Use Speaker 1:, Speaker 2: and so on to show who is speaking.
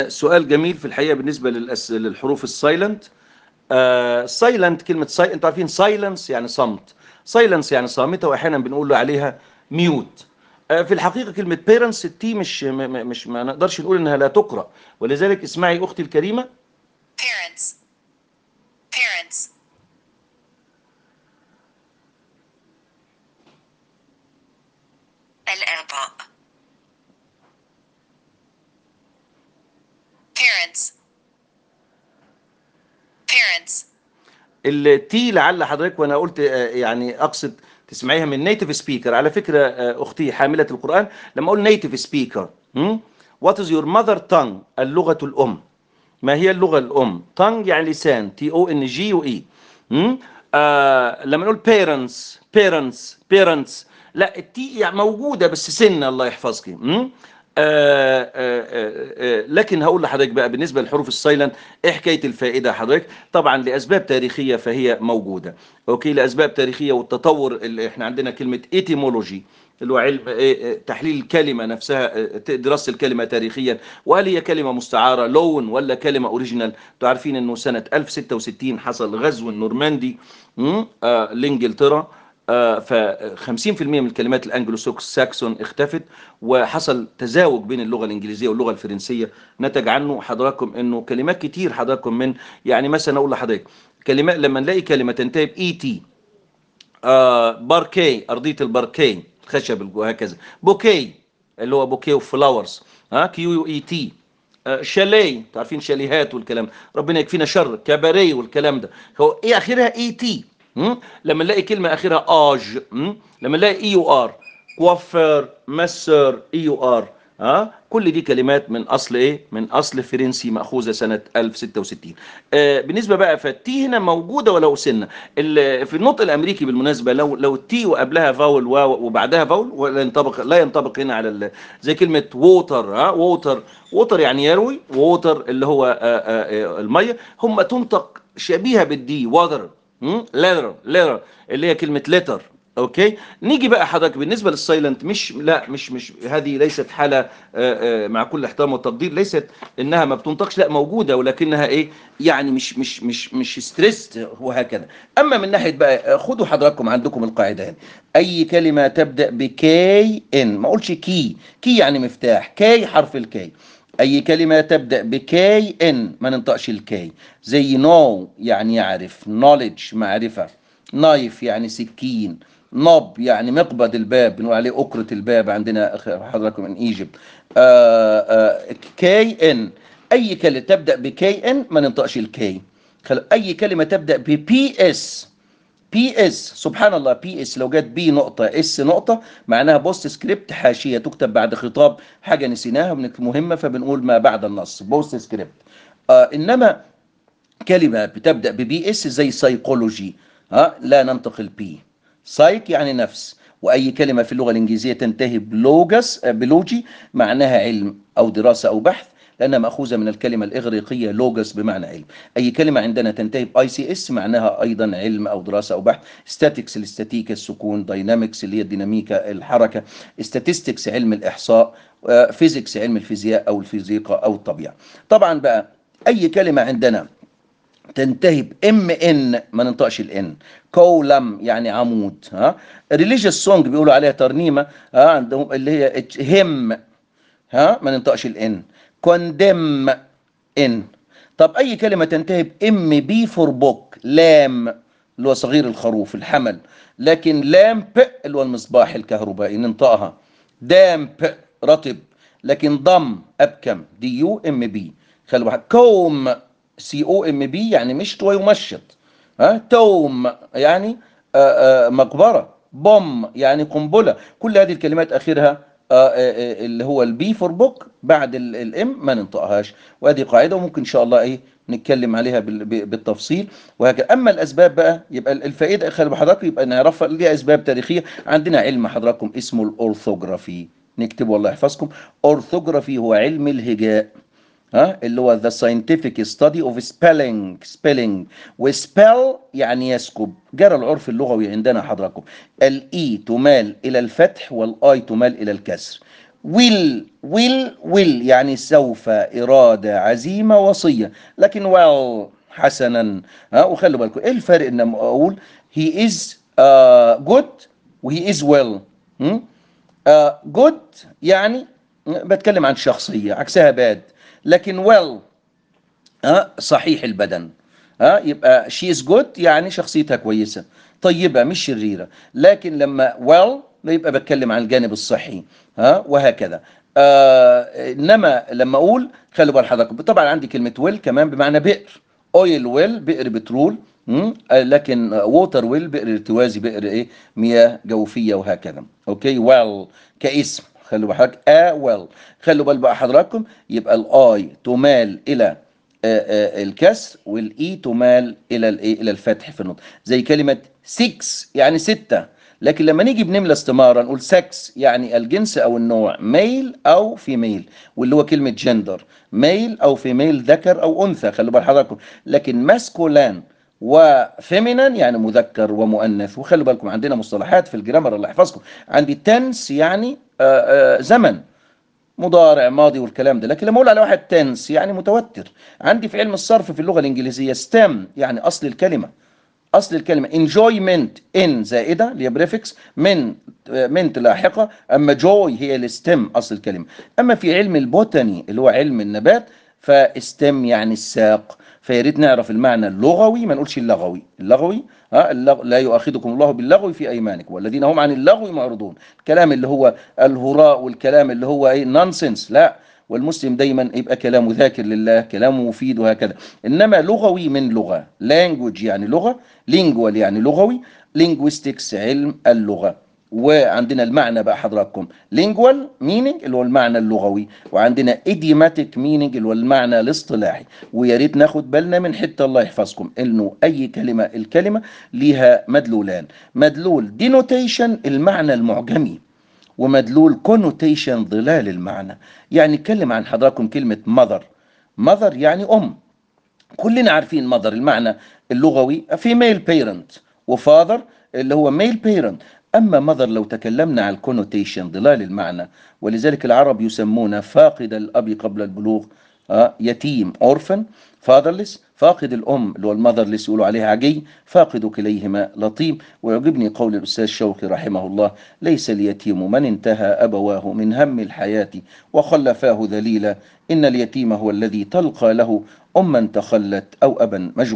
Speaker 1: سؤال جميل في الحقيقه بالنسبه للأس... للحروف السايلنت سايلنت كلمه ساي انتوا عارفين سايلنس يعني صمت سايلنس يعني صامته واحيانا بنقول له عليها ميوت في الحقيقه كلمه بيرنتس التي مش م- م- مش ما نقدرش نقول انها لا تقرا ولذلك اسمعي اختي الكريمه
Speaker 2: parents, parents, الآباء parents, parents,
Speaker 1: التي لعل حضرتك وانا قلت آه، يعني اقصد تسمعيها من نيتيف سبيكر على فكره آه، اختي حامله القران لما اقول نيتيف سبيكر وات از يور ماذر تانج اللغه الام ما هي اللغه الام تانج يعني لسان تي او ان جي و اي آه لما نقول بيرنتس بيرنتس بيرنتس لا التي يعني موجوده بس سنه الله يحفظك مم؟ آه آه آه آه لكن هقول لحضرتك بقى بالنسبه للحروف السايلنت ايه حكايه الفائده حضرتك طبعا لاسباب تاريخيه فهي موجوده اوكي لاسباب تاريخيه والتطور اللي احنا عندنا كلمه ايتيمولوجي اللي هو علم آه، آه، تحليل الكلمه نفسها آه، دراسه الكلمه تاريخيا وهل هي كلمه مستعاره لون ولا كلمه اوريجينال انتوا عارفين انه سنه 1066 حصل غزو النورماندي مم، آه، لانجلترا ف 50% من الكلمات الانجلو ساكسون اختفت وحصل تزاوج بين اللغه الانجليزيه واللغه الفرنسيه نتج عنه حضراتكم انه كلمات كتير حضراتكم من يعني مثلا اقول لحضرتك كلمات لما نلاقي كلمه تنتهي باي تي آه باركي ارضيه الباركي خشب وهكذا بوكي اللي هو بوكي اوف فلاورز ها كيو يو اي تي آه شاليه تعرفين شاليهات والكلام ده. ربنا يكفينا شر كباري والكلام ده هو ايه اخرها اي تي م? لما نلاقي كلمه اخرها اج م? لما نلاقي اي يو ار كوافير مسر اي يو ار ها كل دي كلمات من اصل ايه من اصل فرنسي ماخوذه سنه 1066 آه بالنسبه بقى فالتي هنا موجوده ولو سنه ال- في النطق الامريكي بالمناسبه لو لو التي وقبلها فاول واو وبعدها فاول ولا ينطبق لا ينطبق هنا على ال- زي كلمه ووتر ها ووتر ووتر يعني يروي ووتر اللي هو آه، آه، آه، الميه هم تنطق شبيهه بالدي واتر ليتر ليتر اللي هي كلمه ليتر اوكي نيجي بقى حضرتك بالنسبه للسايلنت مش لا مش مش هذه ليست حاله آه، آه، مع كل احترام والتقدير ليست انها ما بتنطقش لا موجوده ولكنها ايه يعني مش مش مش مش ستريس وهكذا اما من ناحيه بقى آه، خدوا حضراتكم عندكم القاعده هذه اي كلمه تبدا بكي ان ما اقولش كي كي يعني مفتاح كي حرف الكي اي كلمه تبدا بكي ان ما ننطقش الكي زي نو يعني يعرف knowledge معرفه نايف يعني سكين نوب يعني مقبض الباب بنقول عليه أكرة الباب عندنا أخ- حضراتكم من ايجيبت كي ان اي كلمه تبدا بكي ان ما ننطقش الكي خل- اي كلمه تبدا ببي اس بي اس سبحان الله بي اس لو جت بي نقطة اس نقطة معناها بوست سكريبت حاشية تكتب بعد خطاب حاجة نسيناها ومن- مهمة فبنقول ما بعد النص بوست سكريبت آه انما كلمة بتبدأ ببي اس زي سايكولوجي ها لا ننطق البي سايك يعني نفس واي كلمة في اللغة الانجليزية تنتهي بلوجس آه، بلوجي معناها علم او دراسة او بحث لانها ماخوذه من الكلمه الاغريقيه لوجس بمعنى علم اي كلمه عندنا تنتهي باي سي اس معناها ايضا علم او دراسه او بحث ستاتيكس الاستاتيكا السكون داينامكس اللي هي الديناميكا الحركه statistics علم الاحصاء فيزيكس علم الفيزياء او الفيزيقا او الطبيعه طبعا بقى اي كلمه عندنا تنتهي بام ان ما ننطقش الان كولم يعني عمود ها ريليجيوس سونج بيقولوا عليها ترنيمه ها عندهم اللي هي هم ها ما ننطقش الان كوندم ان طب اي كلمه تنتهي بام بي فور بوك لام اللي هو صغير الخروف الحمل لكن لامب اللي هو المصباح الكهربائي ننطقها دامب رطب لكن ضم ابكم دي يو ام بي خلوا بالك كوم سي او ام بي يعني مشط ويمشط ها توم يعني آآ آآ مقبره بوم يعني قنبله كل هذه الكلمات اخرها آآ آآ اللي هو البي فور بوك بعد الام ما ننطقهاش وهذه قاعده وممكن ان شاء الله ايه نتكلم عليها بال- ب- بالتفصيل وهكذا اما الاسباب بقى يبقى الفائده خلي بحضراتكم يبقى نعرفها ليها اسباب تاريخيه عندنا علم حضراتكم اسمه الاورثوغرافي نكتبه الله يحفظكم اورثوغرافي هو علم الهجاء ها اللي هو the scientific study of spelling spelling وspell يعني يسكب جرى العرف اللغوي عندنا حضراتكم الاي تمال الى الفتح والاي تمال الى الكسر will will will يعني سوف إرادة عزيمة وصية لكن well حسنا ها وخلوا بالكم ايه الفرق ان لما اقول he is uh, good و he is well م? uh, good يعني بتكلم عن شخصية عكسها باد لكن well ها صحيح البدن ها يبقى she is good يعني شخصيتها كويسة طيبة مش شريرة لكن لما well يبقى بتكلم عن الجانب الصحي ها وهكذا آه انما لما اقول خلوا بال حضراتكم طبعا عندي كلمة will كمان بمعنى بئر اويل ويل بئر بترول مم؟ آه، لكن ووتر ويل بئر ارتوازي بئر ايه مياه جوفيه وهكذا اوكي ويل كاسم خلوا بال حضرتك ا ويل خلوا بال بقى حضراتكم يبقى الاي تمال الى آه، آه، الكسر والاي تمال الى الايه الى الفتح في النطق زي كلمه 6 يعني ستة لكن لما نيجي بنملى استمارة نقول سكس يعني الجنس او النوع ميل او فيميل واللي هو كلمة جندر ميل او فيميل ذكر او انثى خلوا بال حضراتكم لكن ماسكولان وفيمينان يعني مذكر ومؤنث وخلوا بالكم عندنا مصطلحات في الجرامر الله يحفظكم عندي تنس يعني آه، آه، زمن مضارع ماضي والكلام ده لكن لما اقول على واحد تنس يعني متوتر عندي في علم الصرف في اللغه الانجليزيه stem يعني اصل الكلمه اصل الكلمه enjoyment in زائده اللي هي بريفكس من منت لاحقه اما joy هي الستم اصل الكلمه اما في علم البوتاني اللي هو علم النبات فاستم يعني الساق فيا ريت نعرف المعنى اللغوي ما نقولش اللغوي اللغوي ها اللغ... لا يؤاخذكم الله باللغو في ايمانكم والذين هم عن اللغو معرضون الكلام اللي هو الهراء والكلام اللي هو ايه نونسنس لا والمسلم دايما يبقى كلامه ذاكر لله كلامه مفيد وهكذا انما لغوي من لغه language يعني لغه lingual يعني لغوي linguistics علم اللغه وعندنا المعنى بقى حضراتكم lingual meaning اللي هو المعنى اللغوي وعندنا idiomatic meaning اللي هو المعنى الاصطلاحي ويا ريت ناخد بالنا من حته الله يحفظكم انه اي كلمه الكلمه ليها مدلولان مدلول denotation المعنى المعجمي ومدلول connotation ظلال المعنى يعني نتكلم عن حضراتكم كلمة mother mother يعني أم كلنا عارفين mother المعنى اللغوي female parent وfather اللي هو male parent أما mother لو تكلمنا عن connotation ظلال المعنى ولذلك العرب يسمون فاقد الأب قبل البلوغ آه، يتيم orphan fatherless فاقد الأم اللي هو المذرلس يقولوا عليها عجي فاقد كليهما لطيم ويعجبني قول الأستاذ شوقي رحمه الله ليس اليتيم من انتهى أبواه من هم الحياة وخلفاه ذليلا إن اليتيم هو الذي تلقى له أما تخلت أو أبا مجهول